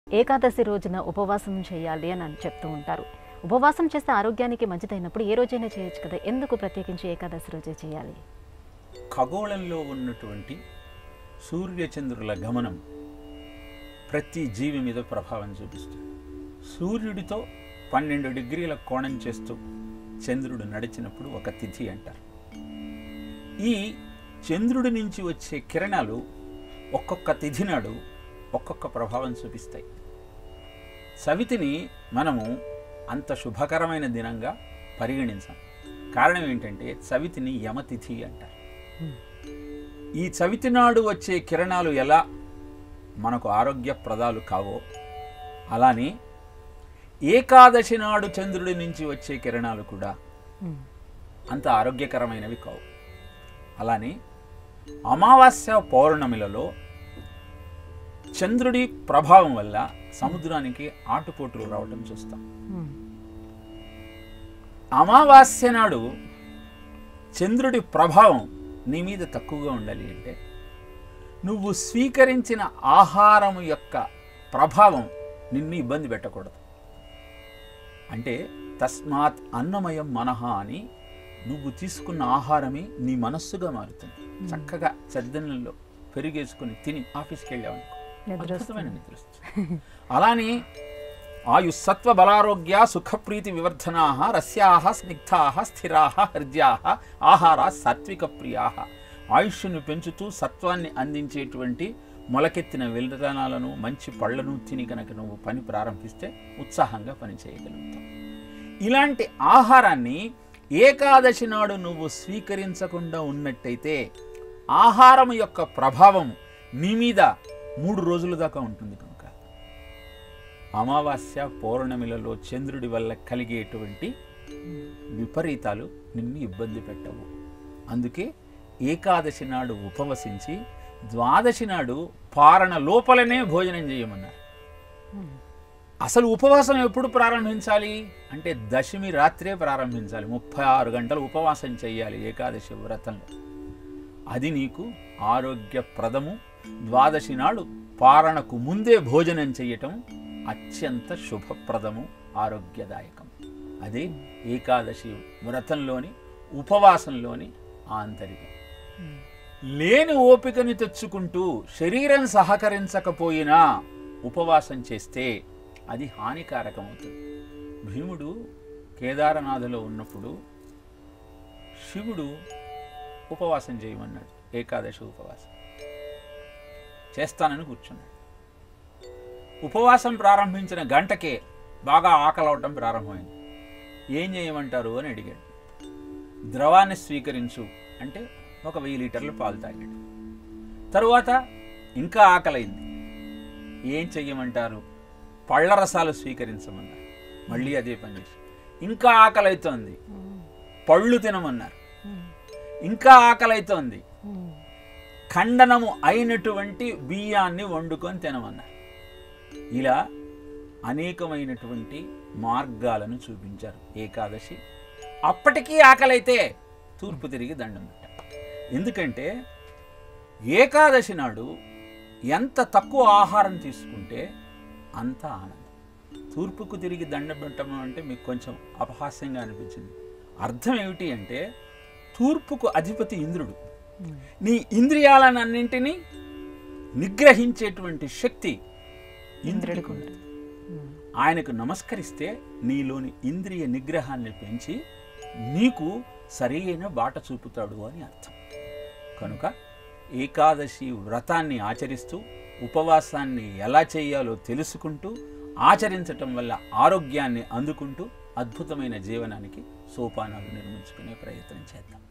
ఏకాదశి రోజున ఉపవాసం చేయాలి అని అని చెప్తూ ఉంటారు ఉపవాసం చేస్తే ఆరోగ్యానికి మంచిదైనప్పుడు ఏ రోజైనా చేయొచ్చు కదా ఎందుకు ప్రత్యేకించి ఏకాదశి రోజే చేయాలి ఖగోళంలో ఉన్నటువంటి సూర్యచంద్రుల గమనం ప్రతి జీవి మీద ప్రభావం చూపిస్తుంది సూర్యుడితో పన్నెండు డిగ్రీల కోణం చేస్తూ చంద్రుడు నడిచినప్పుడు ఒక తిథి అంటారు ఈ చంద్రుడి నుంచి వచ్చే కిరణాలు ఒక్కొక్క తిథి నాడు ఒక్కొక్క ప్రభావం చూపిస్తాయి సవితిని మనము అంత శుభకరమైన దినంగా పరిగణించాం కారణం ఏంటంటే చవితిని యమతిథి అంటారు ఈ చవితి నాడు వచ్చే కిరణాలు ఎలా మనకు ఆరోగ్యప్రదాలు కావో అలానే ఏకాదశి నాడు చంద్రుడి నుంచి వచ్చే కిరణాలు కూడా అంత ఆరోగ్యకరమైనవి కావు అలానే అమావాస్య పౌర్ణమిలలో చంద్రుడి ప్రభావం వల్ల సముద్రానికి ఆటుపోటులు రావటం చూస్తాం అమావాస్య నాడు చంద్రుడి ప్రభావం నీ మీద తక్కువగా ఉండాలి అంటే నువ్వు స్వీకరించిన ఆహారం యొక్క ప్రభావం నిన్ను ఇబ్బంది పెట్టకూడదు అంటే తస్మాత్ అన్నమయం మనహ అని నువ్వు తీసుకున్న ఆహారమే నీ మనస్సుగా మారుతుంది చక్కగా చద్దనంలో పెరిగేసుకుని తిని ఆఫీస్కి వెళ్ళావనుకో నిద్ర అద్భుతమైన నిద్ర వస్తుంది. అలానే ఆయు సత్వ బలారోగ్య సుఖప్రీతి వివర్ధనా రస్యాహ స్నిగ్ధాహ స్థిరాహ హృద్యాహ ఆహార సాత్విక ప్రియా ఆయుష్ను పెంచుతూ సత్వాన్ని అందించేటువంటి మొలకెత్తిన విధానాలను మంచి పళ్ళను తిని కనుక నువ్వు పని ప్రారంభిస్తే ఉత్సాహంగా పని చేయగలుగుతావు ఇలాంటి ఆహారాన్ని ఏకాదశి నాడు నువ్వు స్వీకరించకుండా ఉన్నట్టయితే ఆహారం యొక్క ప్రభావం నీ మీద మూడు రోజుల దాకా ఉంటుంది కనుక అమావాస్య పౌర్ణమిలలో చంద్రుడి వల్ల కలిగేటువంటి విపరీతాలు నిన్ను ఇబ్బంది పెట్టవు అందుకే ఏకాదశి నాడు ఉపవసించి ద్వాదశి నాడు పారణ లోపలనే భోజనం చేయమన్నారు అసలు ఉపవాసం ఎప్పుడు ప్రారంభించాలి అంటే దశమి రాత్రే ప్రారంభించాలి ముప్పై ఆరు గంటలు ఉపవాసం చేయాలి ఏకాదశి వ్రతంలో అది నీకు ఆరోగ్యప్రదము ద్వాదశి నాడు పారణకు ముందే భోజనం చేయటం అత్యంత శుభప్రదము ఆరోగ్యదాయకం అదే ఏకాదశి వ్రతంలోని ఉపవాసంలోని ఆంతరికం లేని ఓపికని తెచ్చుకుంటూ శరీరం సహకరించకపోయినా ఉపవాసం చేస్తే అది హానికారకమవుతుంది భీముడు కేదారనాథలో ఉన్నప్పుడు శివుడు ఉపవాసం చేయమన్నాడు ఏకాదశి ఉపవాసం చేస్తానని కూర్చున్నాడు ఉపవాసం ప్రారంభించిన గంటకే బాగా ఆకలవటం ప్రారంభమైంది ఏం చేయమంటారు అని అడిగాడు ద్రవాన్ని స్వీకరించు అంటే ఒక వెయ్యి లీటర్లు పాలు తాగాడు తరువాత ఇంకా ఆకలైంది ఏం చెయ్యమంటారు పళ్ళ రసాలు స్వీకరించమన్నారు మళ్ళీ అదే పని చేసి ఇంకా ఆకలైతోంది పళ్ళు తినమన్నారు ఇంకా ఆకలైతోంది ఖండనము అయినటువంటి బియ్యాన్ని వండుకొని తినమన్నారు ఇలా అనేకమైనటువంటి మార్గాలను చూపించారు ఏకాదశి అప్పటికీ ఆకలైతే తూర్పు తిరిగి దండం పెట్టారు ఎందుకంటే ఏకాదశి నాడు ఎంత తక్కువ ఆహారం తీసుకుంటే అంత ఆనందం తూర్పుకు తిరిగి దండం పెట్టడం అంటే మీకు కొంచెం అపహాస్యంగా అనిపించింది అర్థం ఏమిటి అంటే తూర్పుకు అధిపతి ఇంద్రుడు నీ ఇంద్రియాలన్నింటినీ నిగ్రహించేటువంటి శక్తి ఇంద్రుడికి ఉంది ఆయనకు నమస్కరిస్తే నీలోని ఇంద్రియ నిగ్రహాన్ని పెంచి నీకు సరైన బాట చూపుతాడు అని అర్థం కనుక ఏకాదశి వ్రతాన్ని ఆచరిస్తూ ఉపవాసాన్ని ఎలా చేయాలో తెలుసుకుంటూ ఆచరించటం వల్ల ఆరోగ్యాన్ని అందుకుంటూ అద్భుతమైన జీవనానికి సోపానాలు నిర్మించుకునే ప్రయత్నం చేద్దాం